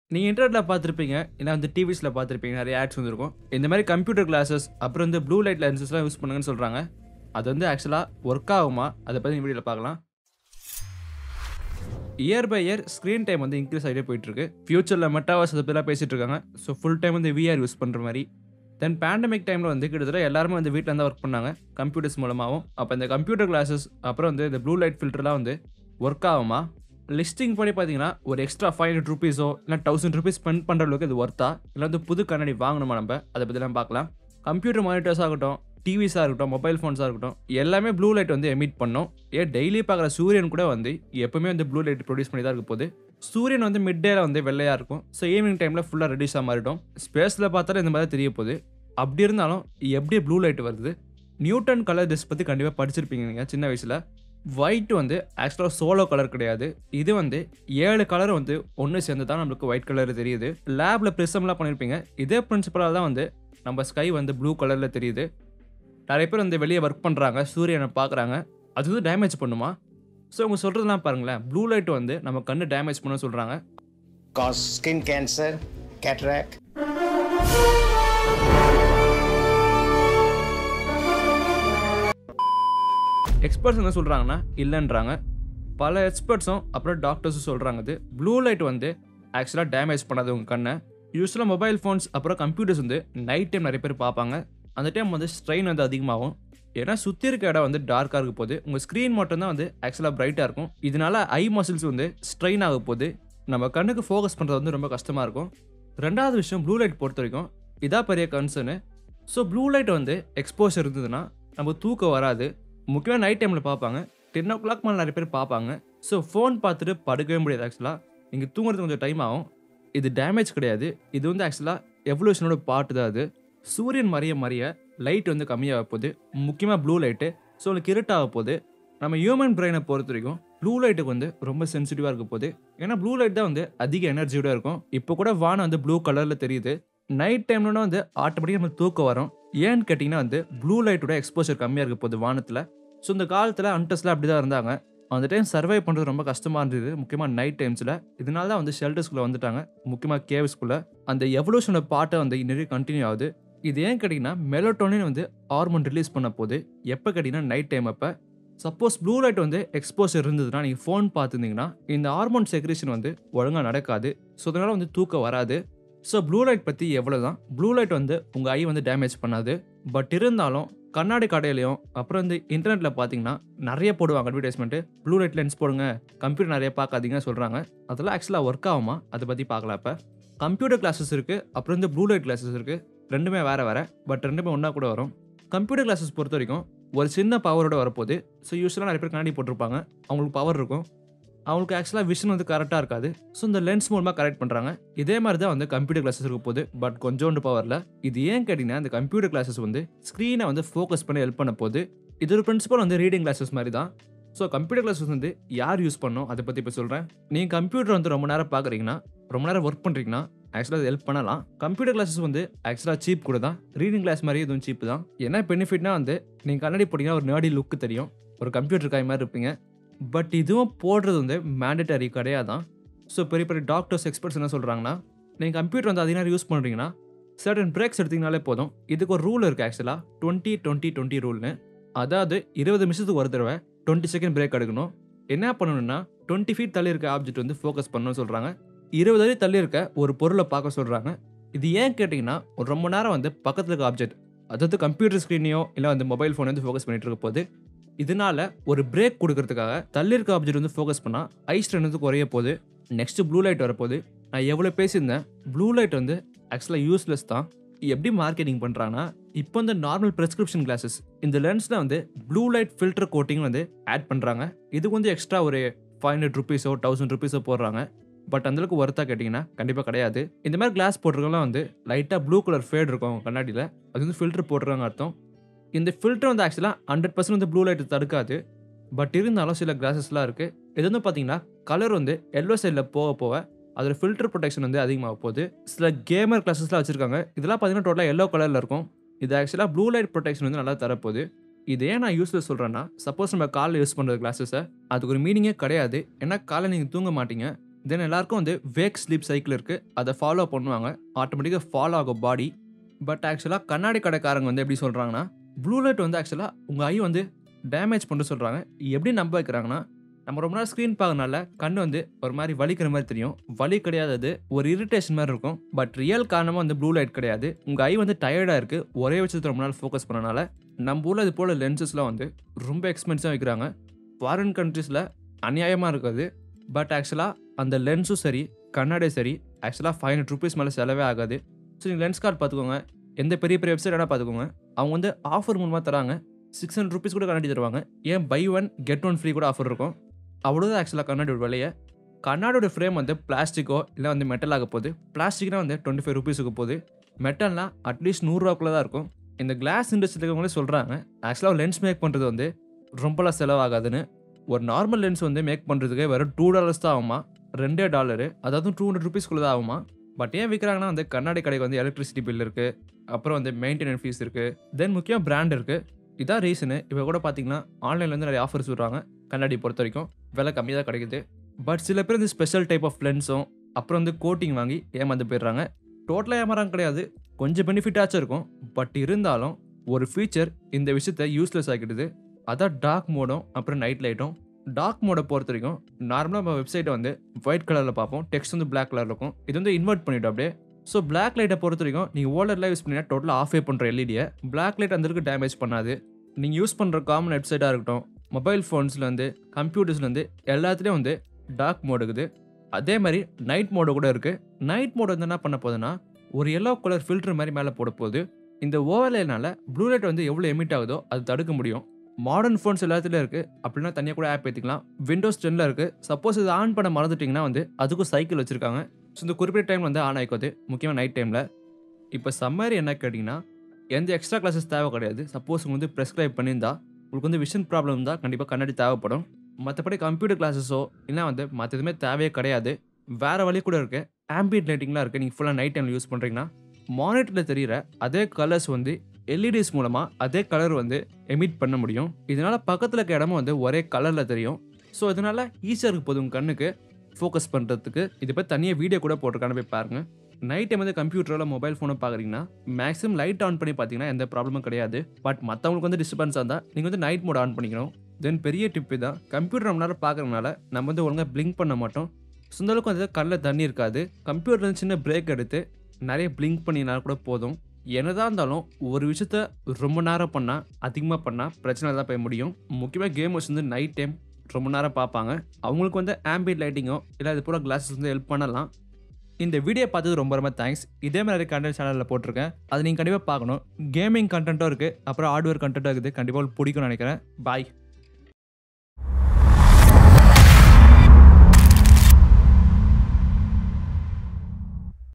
நீங்கள் இன்டர்நெட்டில் பார்த்துருப்பீங்க இல்லை வந்து டிவிஸில் பார்த்துருப்பீங்க நிறைய ஆட்ஸ் வந்துருக்கும் இந்த மாதிரி கம்ப்யூட்டர் கிளாஸஸ் அப்புறம் வந்து ப்ளூ லைட் லென்சஸ்லாம் யூஸ் பண்ணுங்கன்னு சொல்கிறாங்க அது வந்து ஆக்சுவலாக ஒர்க் ஆகுமா அதை பற்றி வீடியோவில் பார்க்கலாம் year by year screen time வந்து இன்க்ரீஸ் ஆகிட்டே போயிட்டுருக்கு ஃபியூச்சரில் மெட்டாவாஸ் அதை பற்றிலாம் பேசிகிட்டு இருக்காங்க ஸோ ஃபுல் டைம் வந்து விஆர் யூஸ் பண்ணுற மாதிரி தென் பேண்டமிக் டைமில் வந்து கிட்டத்தட்ட எல்லாருமே வந்து வீட்டில் இருந்தால் ஒர்க் பண்ணாங்க கம்ப்யூட்டர்ஸ் மூலமாகவும் அப்போ இந்த கம்ப்யூட்டர் கிளாஸஸ் அப்புறம் வந்து இந்த ப்ளூ லைட் ஃபில்டர்லாம் வந்து ஒர்க் ஆகுமா லிஸ்டிங் படி பார்த்தீங்கன்னா ஒரு எக்ஸ்ட்ரா ஃபைவ் ஹண்ட்ரட் ருபீஸோ இல்லை தௌசண்ட் ருபீஸ் ஸ்பெண்ட் பண்ணுற அளவுக்கு இது ஒர்த்தா இல்லை வந்து புது கண்ணாடி வாங்கணுமா நம்ம அதை பற்றிலாம் பார்க்கலாம் கம்ப்யூட்டர் மானிட்டர்ஸ் ஆகட்டும் டிவிஸாக இருக்கட்டும் மொபைல் ஃபோன்ஸாக இருக்கட்டும் எல்லாமே ப்ளூ லைட் வந்து எமிட் பண்ணும் ஏன் டெய்லி பார்க்குற சூரியன் கூட வந்து எப்பவுமே வந்து ப்ளூ லைட் ப்ரொடியூஸ் பண்ணி தான் இருக்க போகுது சூரியன் வந்து மிட் டேல வந்து வெள்ளையாக இருக்கும் ஸோ ஈவினிங் டைமில் ஃபுல்லாக ரெடியூஸாக மாறிடும் ஸ்பேஸில் பார்த்தாலும் இந்த மாதிரி தெரிய போகுது அப்படி இருந்தாலும் எப்படி ப்ளூ லைட் வருது நியூட்டன் கலர் டிஸ்க் பற்றி கண்டிப்பாக படிச்சிருப்பீங்க நீங்கள் சின்ன வயசில் ஒயிட் வந்து ஆக்சுவலாக சோலோ கலர் கிடையாது இது வந்து ஏழு கலர் வந்து ஒன்று சேர்ந்து தான் நம்மளுக்கு ஒயிட் கலர் தெரியுது லேபில் ப்ரிசம்லாம் பண்ணியிருப்பீங்க இதே பிரின்சிபலாக தான் வந்து நம்ம ஸ்கை வந்து ப்ளூ கலரில் தெரியுது நிறைய பேர் வந்து வெளியே ஒர்க் பண்ணுறாங்க சூரியனை பார்க்குறாங்க அது வந்து டேமேஜ் பண்ணுமா ஸோ அவங்க சொல்கிறதுலாம் பாருங்களேன் ப்ளூ லைட் வந்து நம்ம கண்ணு டேமேஜ் பண்ண சொல்கிறாங்க cause skin cancer, cataract, experts என்ன சொல்கிறாங்கன்னா இல்லைன்றாங்க பல எக்ஸ்பர்ட்ஸும் அப்புறம் டாக்டர்ஸும் சொல்கிறாங்க இது ப்ளூ லைட் வந்து ஆக்சுவலாக டேமேஜ் பண்ணாது உங்கள் கண்ணை யூஸ்வலாக மொபைல் ஃபோன்ஸ் அப்புறம் கம்ப்யூட்டர்ஸ் வந்து நைட் டைம் நிறைய பேர் பார்ப்பாங்க அந்த டைம் வந்து ஸ்ட்ரெயின் வந்து அதிகமாகும் ஏன்னா சுற்றி இருக்க இடம் வந்து டார்க்காக இருக்க போது உங்கள் ஸ்க்ரீன் மட்டும்தான் வந்து ஆக்சுவலாக பிரைட்டாக இருக்கும் இதனால ஐ மசில்ஸ் வந்து ஸ்ட்ரெயின் ஆக போது நம்ம கண்ணுக்கு ஃபோக்கஸ் பண்ணுறது வந்து ரொம்ப கஷ்டமாக இருக்கும் ரெண்டாவது விஷயம் ப்ளூ லைட் பொறுத்த வரைக்கும் இதான் பெரிய கன்சர்னு ஸோ ப்ளூ லைட் வந்து எக்ஸ்போஷர் இருந்ததுன்னா நம்ம தூக்கம் வராது முக்கியமாக நைட் டைமில் பார்ப்பாங்க டென் ஓ கிளாக் மேலே நிறைய பேர் பார்ப்பாங்க ஸோ ஃபோன் பார்த்துட்டு படுக்கவே முடியாது ஆக்சுவலாக நீங்கள் தூங்குறது கொஞ்சம் டைம் ஆகும் இது டேமேஜ் கிடையாது இது வந்து ஆக்சுவலாக எவல்யூஷனோட பார்ட் தான் அது சூரியன் மறைய மறைய லைட் வந்து கம்மியாக போகுது முக்கியமாக ப்ளூ லைட்டு ஸோ உங்களுக்கு இருட்டாக போகுது நம்ம ஹியூமன் பிரெயினை பொறுத்த வரைக்கும் ப்ளூ லைட்டுக்கு வந்து ரொம்ப சென்சிட்டிவாக இருக்க போகுது ஏன்னா ப்ளூ லைட் தான் வந்து அதிக எனர்ஜியோட இருக்கும் இப்போ கூட வானம் வந்து ப்ளூ கலரில் தெரியுது நைட் டைம்லனா வந்து ஆட்டோமேட்டிக்காக நமக்கு தூக்கம் வரும் ஏன்னு கேட்டிங்கன்னா வந்து ப்ளூ லைட்டோட எக்ஸ்போஷர் கம்மியாக இருக்க போகுது வானத்தில் ஸோ இந்த காலத்தில் அன்டஸ்லாம் அப்படி தான் இருந்தாங்க அந்த டைம் சர்வை பண்ணுறது ரொம்ப கஷ்டமாக இருந்தது முக்கியமாக நைட் டைம்ஸில் இதனால தான் வந்து ஷெல்டர்ஸ்குள்ளே வந்துட்டாங்க முக்கியமாக கேவ்ஸ்குள்ளே அந்த எவல்யூஷனோட பாட்டை வந்து நிறைய கண்டினியூ ஆகுது இது ஏன் கேட்டிங்கன்னா மெலோட்டோனின் வந்து ஹார்மோன் ரிலீஸ் பண்ண போது எப்போ கேட்டிங்கன்னா நைட் டைம் அப்போ சப்போஸ் ப்ளூ லைட் வந்து எக்ஸ்போசர் இருந்ததுன்னா நீங்கள் ஃபோன் பார்த்துருந்தீங்கன்னா இந்த ஹார்மோன் செக்ரேஷன் வந்து ஒழுங்காக நடக்காது ஸோ அதனால் வந்து தூக்கம் வராது ஸோ ப்ளூ லைட் பற்றி எவ்வளோ தான் ப்ளூ லைட் வந்து உங்கள் ஐ வந்து டேமேஜ் பண்ணாது பட் இருந்தாலும் கண்ணாடி கடையிலையும் அப்புறம் வந்து இன்டர்நெட்டில் பார்த்தீங்கன்னா நிறைய போடுவாங்க அட்வர்டைஸ்மெண்ட்டு ப்ளூ லைட் லென்ஸ் போடுங்க கம்ப்யூட்டர் நிறைய பார்க்காதீங்கன்னு சொல்கிறாங்க அதெல்லாம் ஆக்சுவலாக ஒர்க் ஆகுமா அதை பற்றி பார்க்கலாம் இப்போ கம்ப்யூட்டர் கிளாஸஸ் இருக்குது அப்புறம் வந்து ப்ளூ லைட் கிளாஸஸ் இருக்குது ரெண்டுமே வேறு வேறு பட் ரெண்டுமே ஒன்றா கூட வரும் கம்ப்யூட்டர் கிளாஸஸ் பொறுத்த வரைக்கும் ஒரு சின்ன பவரோட வரப்போகுது ஸோ யூஸ்வலாக நிறைய பேர் கண்ணாடி போட்டிருப்பாங்க அவங்களுக்கு பவர் இருக்கும் அவங்களுக்கு ஆக்சுவலாக விஷன் வந்து கரெக்டாக இருக்காது ஸோ இந்த லென்ஸ் மூலமாக கரெக்ட் பண்ணுறாங்க இதே மாதிரி தான் வந்து கம்ப்யூட்டர் கிளாஸஸ் இருக்க போகுது பட் கொஞ்சோண்டு பவரில் இது ஏன் கேட்டிங்கன்னா இந்த கம்ப்யூட்டர் கிளாஸஸ் வந்து ஸ்க்ரீனை வந்து ஃபோக்கஸ் பண்ணி ஹெல்ப் பண்ண போகுது இது ஒரு பிரின்சிபல் வந்து ரீடிங் கிளாஸஸ் மாதிரி தான் ஸோ கம்ப்யூட்டர் கிளாஸஸ் வந்து யார் யூஸ் பண்ணணும் அதை பற்றி இப்போ சொல்கிறேன் நீங்கள் கம்ப்யூட்டர் வந்து ரொம்ப நேரம் பார்க்குறீங்கன்னா ரொம்ப நேரம் ஒர்க் பண்ணுறீங்கன்னா ஆக்சுவலாக அது ஹெல்ப் பண்ணலாம் கம்ப்யூட்டர் கிளாஸஸ் வந்து ஆக்சுவலாக சீப் கூட தான் ரீடிங் கிளாஸ் மாதிரி இதுவும் சீப் தான் என்ன பெனிஃபிட்னா வந்து நீங்கள் கண்ணாடி போட்டிங்கன்னா ஒரு நேர்டி லுக்கு தெரியும் ஒரு கம்ப்யூட்டர் காய் மாதிரி இருப்பீங்க பட் இதுவும் போடுறது வந்து மேண்டட்டரி கிடையாது தான் ஸோ பெரிய பெரிய டாக்டர்ஸ் எக்ஸ்பர்ட்ஸ் என்ன சொல்கிறாங்கன்னா நீங்கள் கம்ப்யூட்டர் வந்து அதிக நேரம் யூஸ் பண்ணுறீங்கன்னா சர்டன் பிரேக்ஸ் எடுத்தீங்கனாலே போதும் இதுக்கு ஒரு ரூல் இருக்குது ஆக்சுவலாக டுவெண்ட்டி டுவெண்ட்டி டுவெண்ட்டி ரூல்னு அதாவது இருபது நிமிஷத்துக்கு ஒரு தடவை டுவெண்ட்டி செகண்ட் பிரேக் எடுக்கணும் என்ன பண்ணணும்னா டுவெண்ட்டி ஃபீட் தள்ளி இருக்க ஆப்ஜெக்ட் வந்து ஃபோக்கஸ் பண்ணணும்னு சொல்கிறாங்க இருபது அடி தள்ளி இருக்க ஒரு பொருளை பார்க்க சொல்கிறாங்க இது ஏன் கேட்டிங்கன்னா ஒரு ரொம்ப நேரம் வந்து பக்கத்தில் இருக்க ஆப்ஜெக்ட் அதாவது கம்ப்யூட்டர் ஸ்க்ரீனையோ இல்லை வந்து மொபைல் ஃபோனை வந்து ஃபோக்கஸ் பண்ணிட்டு இருக்க போது இதனால ஒரு பிரேக் கொடுக்கறதுக்காக தள்ளி இருக்க ஆப்ஜெக்ட் வந்து ஃபோக்கஸ் பண்ணால் ஐ ஸ்ட்ரென் வந்து குறைய போகுது நெக்ஸ்ட் ப்ளூ லைட் வரப்போகுது நான் எவ்வளோ பேசியிருந்தேன் ப்ளூ லைட் வந்து ஆக்சுவலாக யூஸ்லெஸ் தான் எப்படி மார்க்கெட்டிங் பண்ணுறாங்கன்னா இப்போ இந்த நார்மல் ப்ரெஸ்கிரிப்ஷன் கிளாஸஸ் இந்த லென்ஸில் வந்து ப்ளூ லைட் ஃபில்டர் கோட்டிங் வந்து ஆட் பண்ணுறாங்க இதுக்கு வந்து எக்ஸ்ட்ரா ஒரு ஃபைவ் ஹண்ட்ரட் ருபீஸோ தௌசண்ட் ருபீஸோ போடுறாங்க பட் அந்தளவுக்கு ஒர்த்தாக கேட்டிங்கன்னா கண்டிப்பாக கிடையாது இந்த மாதிரி கிளாஸ் போட்டிருக்கலாம் வந்து லைட்டாக ப்ளூ கலர் ஃபேட் இருக்கும் கண்ணாடியில் அது வந்து ஃபில்டர் போட்டுருக்காங்க அர்த்தம் இந்த ஃபில்டர் வந்து ஆக்சுவலாக ஹண்ட்ரட் பர்சன்ட் வந்து ப்ளூ லைட் தடுக்காது பட் இருந்தாலும் சில கிளாஸஸ்லாம் இருக்குது இது வந்து பார்த்தீங்கன்னா கலர் வந்து எல்லோ சைடில் போக போக அதோட ஃபில்டர் ப்ரொடெக்ஷன் வந்து அதிகமாக போகுது சில கேமர் கிளாஸஸ்லாம் வச்சுருக்காங்க இதெல்லாம் பார்த்தீங்கன்னா டோட்டலாக எல்லோ கலரில் இருக்கும் இது ஆக்சுவலாக ப்ளூ லைட் ப்ரொடெக்ஷன் வந்து நல்லா தரப்போகுது இது ஏன் நான் யூஸில் சொல்கிறேன்னா சப்போஸ் நம்ம காலைல யூஸ் பண்ணுற கிளாஸஸை அதுக்கு ஒரு மீனிங்கே கிடையாது ஏன்னா காலைல நீங்கள் தூங்க மாட்டீங்க தென் எல்லாருக்கும் வந்து வேக் ஸ்லீப் சைக்கிள் இருக்குது அதை ஃபாலோ பண்ணுவாங்க ஆட்டோமேட்டிக்காக ஃபாலோ ஆகும் பாடி பட் ஆக்சுவலாக கண்ணாடி கடைக்காரங்க வந்து எப்படி சொல்கிறாங்கன்னா ப்ளூ லைட் வந்து ஆக்சுவலாக உங்கள் ஐ வந்து டேமேஜ் பண்ண சொல்கிறாங்க எப்படி நம்ப வைக்கிறாங்கன்னா நம்ம ரொம்ப நேரம் ஸ்க்ரீன் பார்க்கறனால கண் வந்து ஒரு மாதிரி வலிக்கிற மாதிரி தெரியும் வலி கிடையாது அது ஒரு இரிட்டேஷன் மாதிரி இருக்கும் பட் ரியல் காரணமாக வந்து ப்ளூ லைட் கிடையாது உங்கள் ஐ வந்து டயர்டாக இருக்குது ஒரே விஷயத்தை ரொம்ப நாள் ஃபோக்கஸ் பண்ணனால நம்ம ஊரில் இது போல் லென்சஸ்லாம் வந்து ரொம்ப எக்ஸ்பென்சிவாக விற்கிறாங்க ஃபாரின் கண்ட்ரீஸில் அநியாயமாக இருக்காது பட் ஆக்சுவலாக அந்த லென்ஸும் சரி கண்ணாடியும் சரி ஆக்சுவலாக ஃபைவ் ஹண்ட்ரட் ருபீஸ் மேலே செலவே ஆகாது ஸோ நீங்கள் லென்ஸ் கார்டு பார்த்துக்கோங்க எந்த பெரிய பெரிய வெப்சைட் வேணால் பார்த்துக்கோங்க அவங்க வந்து ஆஃபர் மூலமாக தராங்க சிக்ஸ் ஹண்ட்ரட் ருபீஸ் கூட கண்ணாடி தருவாங்க ஏன் buy one get one free கூட ஆஃபர் இருக்கும் அவ்வளோதான் ஆக்சுவலாக கண்ணாடியோட விலையை கண்ணாடியோட ஃப்ரேம் வந்து பிளாஸ்டிக்கோ இல்லை வந்து மெட்டல் ஆக போகுது பிளாஸ்டிக்னா வந்து டுவெண்ட்டி ஃபைவ் ருபீஸுக்கு போகுது மெட்டல்னால் அட்லீஸ்ட் நூறுரூவாக்குள்ளே தான் இருக்கும் இந்த கிளாஸ் இண்டஸ்ட்ரியில் இருக்கவங்களே சொல்கிறாங்க ஆக்சுவலாக லென்ஸ் மேக் பண்ணுறது வந்து ரொம்பலாம் செலவாகாதுன்னு ஒரு நார்மல் லென்ஸ் வந்து மேக் பண்ணுறதுக்கு வெறும் டூ டாலர்ஸ் தான் ஆகுமா ரெண்டே டாலரு அதாவது டூ ஹண்ட்ரட் ருபீஸ்க்குள்ளே தான் ஆகுமா பட் ஏன் விற்கிறாங்கன்னா வந்து கண்ணாடி கடைக்கு வந்து எலக்ட்ரிசிட்டி பில் இருக்குது அப்புறம் வந்து மெயின்டெனன்ஸ் ஃபீஸ் இருக்குது தென் முக்கியம் பிராண்ட் இருக்குது இதான் ரீசனு இப்போ கூட பார்த்தீங்கன்னா ஆன்லைனில் வந்து நிறைய ஆஃபர்ஸ் விடுறாங்க கண்ணாடி பொறுத்த வரைக்கும் விலை கம்மியாக தான் கிடைக்குது பட் சில பேர் இந்த ஸ்பெஷல் டைப் ஆஃப் லென்ஸும் அப்புறம் வந்து கோட்டிங் வாங்கி ஏமாந்து போயிடுறாங்க டோட்டலாக ஏமாறாங்க கிடையாது கொஞ்சம் பெனிஃபிட்டாச்சும் இருக்கும் பட் இருந்தாலும் ஒரு ஃபீச்சர் இந்த விஷயத்த யூஸ்லெஸ் ஆக்கிடுது அதான் டார்க் மோடும் அப்புறம் நைட் லைட்டும் டார்க் மோடை பொறுத்த வரைக்கும் நார்மலாக நம்ம வெப்சைட்டை வந்து ஒயிட் கலரில் பார்ப்போம் டெக்ஸ்ட் வந்து பிளாக் கலரில் இருக்கும் இது வந்து இன்வெர்ட் பண்ணிவிடும் அப்படியே ஸோ பிளாக் லைட்டை பொறுத்த வரைக்கும் நீங்கள் ஓலரில் யூஸ் பண்ணினா டோட்டலாக ஆஃபே பண்ணுற எல்இடியை பிளாக் லைட் அந்த அளவுக்கு டேமேஜ் பண்ணாது நீங்கள் யூஸ் பண்ணுற காமன் வெப்சைட்டாக இருக்கட்டும் மொபைல் ஃபோன்ஸ்லேருந்து கம்ப்யூட்டர்ஸ்லேருந்து எல்லாத்துலேயும் வந்து டார்க் மோடு இருக்குது அதே மாதிரி நைட் மோடு கூட இருக்குது நைட் மோடு வந்து என்ன பண்ண போகுதுன்னா ஒரு எல்லோ கலர் ஃபில்டர் மாதிரி மேலே போட போகுது இந்த ஓவர்லேனால ப்ளூ லைட் வந்து எவ்வளோ எமிட் ஆகுதோ அது தடுக்க முடியும் மாடர்ன் ஃபோன்ஸ் எல்லாத்துலேயும் இருக்குது அப்படின்னா தனியாக கூட ஆப் ஏற்றிக்கலாம் விண்டோஸ் டென்னில் இருக்குது சப்போஸ் இது ஆன் பண்ண மறந்துட்டிங்கன்னா வந்து அதுக்கும் சைக்கிள் வச்சுருக்காங்க ஸோ இந்த குறிப்பிட்ட டைம் வந்து ஆன் ஆகிக்கோது முக்கியமாக நைட் டைமில் இப்போ சம்மரி என்ன கேட்டிங்கன்னா எந்த எக்ஸ்ட்ரா கிளாஸஸ் தேவை கிடையாது சப்போஸ் உங்களுக்கு வந்து ப்ரெஸ்கிரைப் பண்ணியிருந்தா உங்களுக்கு வந்து விஷன் ப்ராப்ளம் இருந்தால் கண்டிப்பாக கண்ணாடி தேவைப்படும் மற்றபடி கம்ப்யூட்டர் கிளாஸஸோ இல்லை வந்து மற்ற எதுவுமே தேவையே கிடையாது வேறு வழி கூட இருக்குது ஆம்பியட் லைட்டிங்லாம் இருக்குது நீங்கள் ஃபுல்லாக நைட் டைமில் யூஸ் பண்ணுறீங்கன்னா மானிட்டரில் தெரிகிற அதே கலர்ஸ் வந்து எல்இடிஸ் மூலமாக அதே கலர் வந்து எமிட் பண்ண முடியும் இதனால் பக்கத்தில் இருக்க இடமும் வந்து ஒரே கலரில் தெரியும் ஸோ இதனால் ஈஸியாக இருக்கு போதும் கண்ணுக்கு ஃபோக்கஸ் பண்ணுறதுக்கு இது பற்றி தனியாக வீடியோ கூட போட்டிருக்கான போய் பாருங்கள் நைட் டைம் வந்து கம்ப்யூட்டரில் மொபைல் ஃபோனை பார்க்குறீங்கன்னா மேக்ஸிமம் லைட் ஆன் பண்ணி பார்த்தீங்கன்னா எந்த ப்ராப்ளமும் கிடையாது பட் மற்றவங்களுக்கு வந்து டிஸ்டர்பன்ஸாக இருந்தால் நீங்கள் வந்து நைட் மோட் ஆன் பண்ணிக்கணும் தென் பெரிய டிப்பு தான் கம்ப்யூட்டர் ரொம்ப நேரம் பார்க்குறதுனால நம்ம வந்து ஒழுங்காக பிளிங்க் பண்ண மாட்டோம் சுந்தலுக்கும் வந்து கண்ணில் தண்ணி இருக்காது கம்ப்யூட்டர் வந்து சின்ன பிரேக் எடுத்து நிறைய பிளிங்க் பண்ணினா கூட போதும் என்னதான் இருந்தாலும் ஒரு விஷயத்த ரொம்ப நேரம் பண்ணால் அதிகமாக பண்ணால் பிரச்சனை தான் போய் முடியும் முக்கியமாக கேமர்ஸ் வந்து நைட் டைம் ரொம்ப நேரம் பார்ப்பாங்க அவங்களுக்கு வந்து ஆம்பியட் லைட்டிங்கோ இல்லை இது போல கிளாஸஸ் வந்து ஹெல்ப் பண்ணலாம் இந்த வீடியோ பார்த்தது ரொம்ப ரொம்ப தேங்க்ஸ் இதே மாதிரி கண்டென்ட் சேனலில் போட்டிருக்கேன் அது நீங்கள் கண்டிப்பாக பார்க்கணும் கேமிங் கண்டென்ட்டும் இருக்குது அப்புறம் ஹார்ட்வேர் கண்டென்ட்டும் இருக்குது கண்டிப்பாக உங்களுக்கு பிடிக்கும்னு நினைக்கிறேன் பாய்